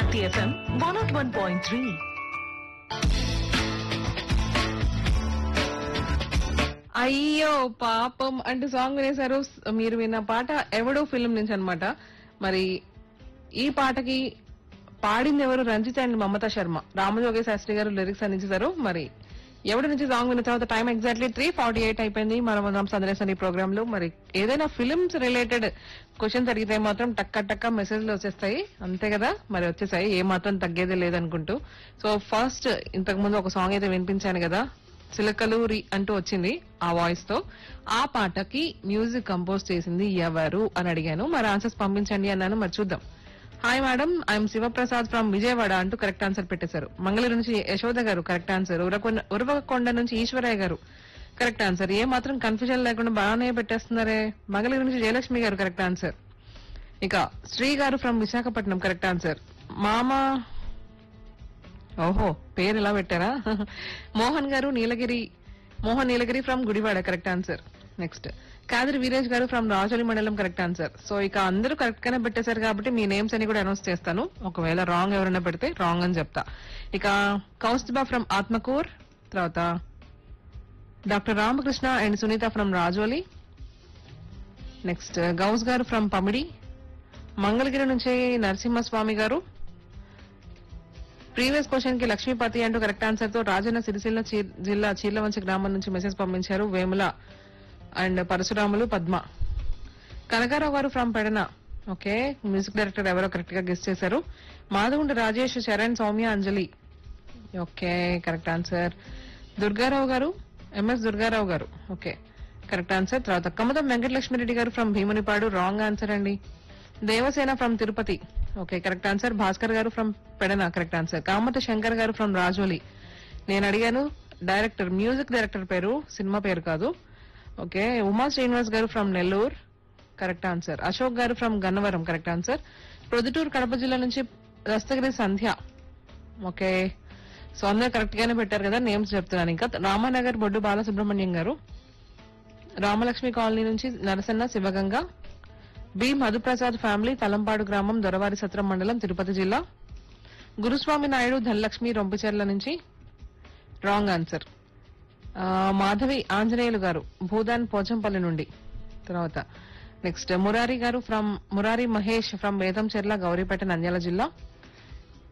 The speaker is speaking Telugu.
Hoti FM 101.3. అయ్యో పాపం అంటే సాంగ్ వినేశారు మీరు విన్న పాట ఎవడో ఫిల్మ్ నుంచి అన్నమాట మరి ఈ పాటకి పాడింది ఎవరు రంజిత్ అండ్ మమతా శర్మ రామజోగి శాస్త్రి గారు లిరిక్స్ అందించారు మరి ఎవరి నుంచి సాంగ్ విన్న తర్వాత time exactly three forty eight అయిపోయింది మనం ఉన్నాం సందేశం ఈ ప్రోగ్రామ్ లో మరి ఏదైనా ఫిల్మ్స్ రిలేటెడ్ క్వశ్చన్స్ అడిగితే మాత్రం టక్క టక్క మెసేజ్లు వచ్చేస్తాయి అంతే కదా మరి వచ్చేసాయి ఏ మాత్రం తగ్గేదే లేదనుకుంటూ సో ఫస్ట్ ఇంతకు ముందు ఒక సాంగ్ అయితే వినిపించాను కదా చిలకలూరి అంటూ వచ్చింది ఆ వాయిస్ తో ఆ పాటకి మ్యూజిక్ కంపోజ్ చేసింది ఎవరు అని అడిగాను మరి ఆన్సర్స్ పంపించండి అన్నాను మరి చూద్దాం hi madam I'm Sivaprasad from Vijayawada అంటూ కరెక్ట్ ఆన్సర్ పెట్టేశారు మంగళూరు నుంచి యశోద గారు కరెక్ట్ ఆన్సర్ ఉరకొండ- ఉరవకొండ నుంచి ఈశ్వరయ్య గారు కరెక్ట్ ఆన్సర్ ఏ మాత్రం కన్ఫ్యూజన్ లేకుండా బాగానే పెట్టేస్తున్నారే మంగళూరు నుంచి జయలక్ష్మి గారు కరెక్ట్ ఆన్సర్ ఇక శ్రీ గారు ఫ్రమ్ విశాఖపట్నం కరెక్ట్ ఆన్సర్ మామ ఓహో పేరు ఇలా పెట్టారా Mohan garu Nilagiri Mohan Nilagiri from Gudivada correct answer next Kadari Veeresh garu from Rajoli మండలం కరెక్ట్ ఆన్సర్ సో ఇక అందరూ కరెక్ట్ గానే పెట్టేశారు కాబట్టి మీ నేమ్స్ అని కూడా అనౌన్స్ చేస్తాను ఒకవేళ రాంగ్ ఎవరైనా పెడితే రాంగ్ అని చెప్తా ఇక కౌస్తుబా ఫ్రమ్ ఆత్మకూర్ తర్వాత doctor Ramakrishna and Sunitha from Rajoli next Gous garu from Pamidi Mangalagiri నుంచి నరసింహస్వామి గారు ప్రీవియస్ క్వశ్చన్ కి లక్ష్మీపతి అంటూ కరెక్ట్ ఆన్సర్ తో రాజన్న సిరిసిల్ల చీ- జిల్లా చీర్లవంచి గ్రామం నుంచి మెసేజ్ పంపించారు Vemula and Parasuramulu Padma Kanakarao garu from Pedana okay music director ఎవరో కరెక్ట్ గా గెస్ట్ చేశారు మాధవుండి Rajesh Charan Soumya Anjali okay correct answer Durgarao garu MS Durgarao గారు ఓకే కరెక్ట్ ఆన్సర్ తర్వాత కమతం వెంకటలక్ష్మిరెడ్డి గారు ఫ్రమ్ భీమునిపాడు రాంగ్ ఆన్సర్ అండి Devasena from Tirupati okay correct answer Bhaskar garu from Pedana correct answer Kamatha Shankar garu from Rajoli నేను అడిగాను డైరెక్టర్ మ్యూజిక్ డైరెక్టర్ పేరు సినిమా పేరు కాదు okay Uma Srinivas garu from Nellore correct answer Ashok garu from Gannavaram correct answer Proddatur Kadapa జిల్లా నుంచి దస్తగిరి సంధ్య ఓకే సో అందరూ కరెక్ట్ గానే పెట్టారు కదా నేమ్స్ చెప్తున్నాను ఇంకా రామానగర్ బొడ్డు బాలసుబ్రహ్మణ్యం గారు రామలక్ష్మి కాలనీ నుంచి నరసన్న శివగంగ బి మధుప్రసాద్ ఫ్యామిలీ తలంపాడు గ్రామం దొరవారి సత్రం మండలం తిరుపతి జిల్లా గురుస్వామి నాయుడు ధనలక్ష్మి రొంపిచెర్ల నుంచి రాంగ్ ఆన్సర్ ఆ, మాధవి ఆంజనేయులు గారు భూదాన్ పోచంపల్లి నుండి తర్వాత నెక్స్ట్ మురారి గారు ఫ్రమ్ మురారి మహేష్ ఫ్రమ్ వేదంచెర్ల గౌరీపేట నంద్యాల జిల్లా